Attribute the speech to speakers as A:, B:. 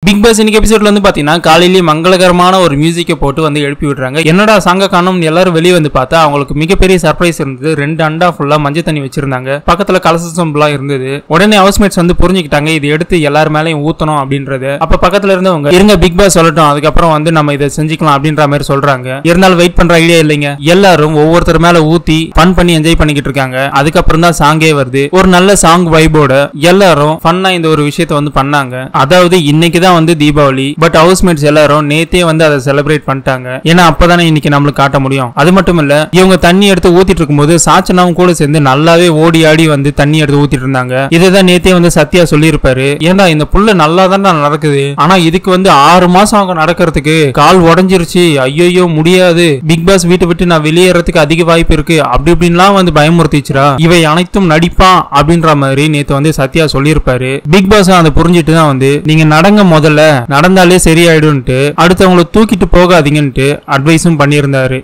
A: big pass இன்னைக்கு எபிசோட்ல வந்து பாத்தீங்கன்னா காலையிலேயே மங்களகரமான ஒரு மியூசிக்கை போட்டு வந்து எழுப்பி விடுறாங்க என்னடா சாங்க காணும் எல்லாரும் வெளியே வந்து பார்த்தா அவங்களுக்கு மிகப்பெரிய சர்ப்ரைஸ் இருந்தது ரெண்டு அண்டா ஃபுல்லா மஞ்சள் தண்ணி வச்சிருந்தாங்க பக்கத்துல கலச சொம்பெல்லாம் இருந்தது உடனே ஹவுஸ்மேட்ஸ் வந்து புரிஞ்சுக்கிட்டாங்க இது எடுத்து எல்லார் மேலயும் ஊத்தணும் அப்படின்றது அப்ப பக்கத்துல இருந்தவங்க இருங்க பிக் பாஸ் சொல்லட்டும் அதுக்கப்புறம் வந்து நம்ம இதை செஞ்சுக்கலாம் அப்படின்ற மாதிரி சொல்றாங்க இருந்தாலும் வெயிட் பண்ற ஐடியா இல்லைங்க எல்லாரும் ஒவ்வொருத்தர் மேல ஊத்தி ஃபன் பண்ணி என்ஜாய் பண்ணிக்கிட்டு இருக்காங்க அதுக்கப்புறம் தான் சாங்கே வருது ஒரு நல்ல சாங் வைபோட எல்லாரும் ஃபன்னா இந்த ஒரு விஷயத்த வந்து பண்ணாங்க அதாவது இன்னைக்கு தான் வந்து தீபாவளி பட் ஹவுஸ்மேட்ஸ் எல்லாரும் நேத்தே வந்து அதை செலிப்ரேட் பண்ணிட்டாங்க ஏன்னா அப்பதானே இன்னைக்கு நம்மளுக்கு காட்ட முடியும் அது மட்டும் இல்ல இவங்க தண்ணி எடுத்து ஊத்திட்டு இருக்கும்போது சாச்சனாவும் கூட சேர்ந்து நல்லாவே ஓடி ஆடி வந்து தண்ணி எடுத்து ஊத்திட்டு இருந்தாங்க இதுதான் நேத்தே வந்து சத்யா சொல்லியிருப்பாரு ஏன்டா இந்த புள்ள நல்லா நடக்குது ஆனா இதுக்கு வந்து ஆறு மாசம் ஆகும் நடக்கிறதுக்கு கால் உடஞ்சிருச்சு ஐயோ முடியாது பிக் பாஸ் வீட்டை விட்டு நான் வெளியேறதுக்கு அதிக வாய்ப்பு இருக்கு அப்படி இப்படின்லாம் வந்து பயமுறுத்திச்சுரா இவை அனைத்தும் நடிப்பான் அப்படின்ற மாதிரி நேத்து வந்து சத்யா சொல்லியிருப்பாரு பிக் பாஸ் அதை புரிஞ்சுட்டு தான் வந்து நீங்க நடங்க முதல்ல நடந்தாலே சரியாயிடும்ட்டு அடுத்தவங்களை தூக்கிட்டு போகாதீங்கன்ட்டு அட்வைஸும் பண்ணியிருந்தாரு